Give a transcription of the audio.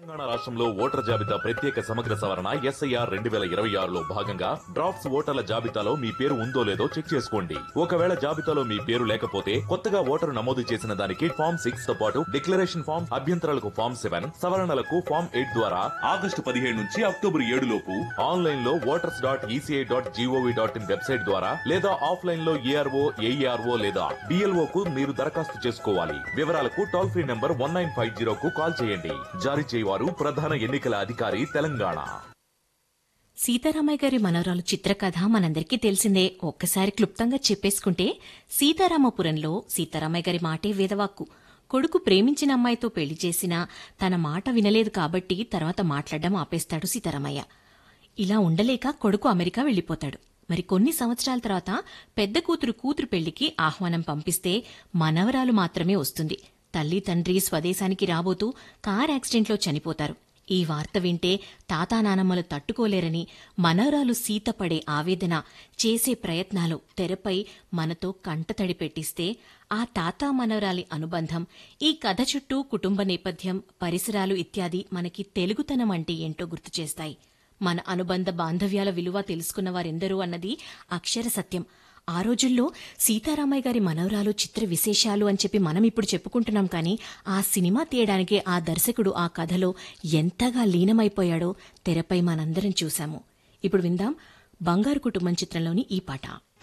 తెలంగాణ రాష్ట్రంలో ఓటర్ జాబితా ప్రత్యేక సమగ్ర సవరణ ఎస్ఐఆర్ రెండు వేల ఇరవై ఆరులో భాగంగా డ్రాఫ్ట్స్ ఓటర్ల జాబితాలో మీ పేరు ఉందో లేదో చెక్ చేసుకోండి ఒకవేళ జాబితాలో మీ పేరు లేకపోతే కొత్తగా ఓటరు నమోదు చేసిన దానికి ఫామ్ సిక్స్ తో పాటు డిక్లరేషన్ ఫామ్ అభ్యంతరాలకు ఫామ్ సెవెన్ సవరణలకు ఫామ్ ఎయిట్ ద్వారా ఆగస్టు పదిహేడు నుంచి అక్టోబర్ ఏడు లోపు ఆన్లైన్ లో voters dot ECI dot GOV dot in website ద్వారా లేదా ఆఫ్లైన్ లో ఏఆర్ఓ ఏఈఆర్ఓ లేదా బిఎల్ఓ కు మీరు దరఖాస్తు చేసుకోవాలి వివరాలకు toll free number one nine five zero కు కాల్ చేయండి జారీ చేయవారు ప్రధాన ఎన్నికల అధికారి తెలంగాణ సీతారామయ్య గారి మనవరాలు చిత్రకథ మనందరికీ తెలిసిందే ఒక్కసారి క్లుప్తంగా చెప్పేసుకుంటే సీతారామపురంలో సీతారామయ్య గారి మాటే వేదవాక్కు కొడుకు ప్రేమించిన అమ్మాయితో పెళ్లి చేసినా తన మాట వినలేదు కాబట్టి తర్వాత మాట్లాడడం ఆపేస్తాడు సీతారామయ్య ఇలా ఉండలేక కొడుకు అమెరికా వెళ్లిపోతాడు మరి కొన్ని సంవత్సరాల తర్వాత పెద్ద కూతురు కూతురు పెళ్లికి ఆహ్వానం పంపిస్తే మనవరాలు మాత్రమే వస్తుంది తల్లి తండ్రి స్వదేశానికి రాబోతూ కార్ యాక్సిడెంట్లో చనిపోతారు ఈ వార్త వింటే తాతా నానమ్మలు తట్టుకోలేరని మనవరాలు సీత పడే ఆవేదన చేసే ప్రయత్నాలు తెరపై మనతో కంటతడి పెట్టిస్తే ఆ తాతా మనవరాలి అనుబంధం ఈ కథ చుట్టూ కుటుంబ నేపథ్యం పరిసరాలు ఇత్యాది మనకి తెలుగుతనం అంటే ఏంటో గుర్తు చేస్తాయి మన అనుబంధ బాంధవ్యాల విలువ తెలుసుకున్న వారెందరూ అన్నది అక్షర సత్యం ఆ రోజుల్లో సీతారామయ్య గారి మనవరాలు చిత్ర విశేషాలు అని చెప్పి మనం ఇప్పుడు చెప్పుకుంటున్నాం కానీ ఆ సినిమా తీయడానికే ఆ దర్శకుడు ఆ కథలో ఎంతగా లీనమైపోయాడో తెరపై మనందరం చూశాము ఇప్పుడు విందాం బంగారు కుటుంబం చిత్రంలోని ఈ పాట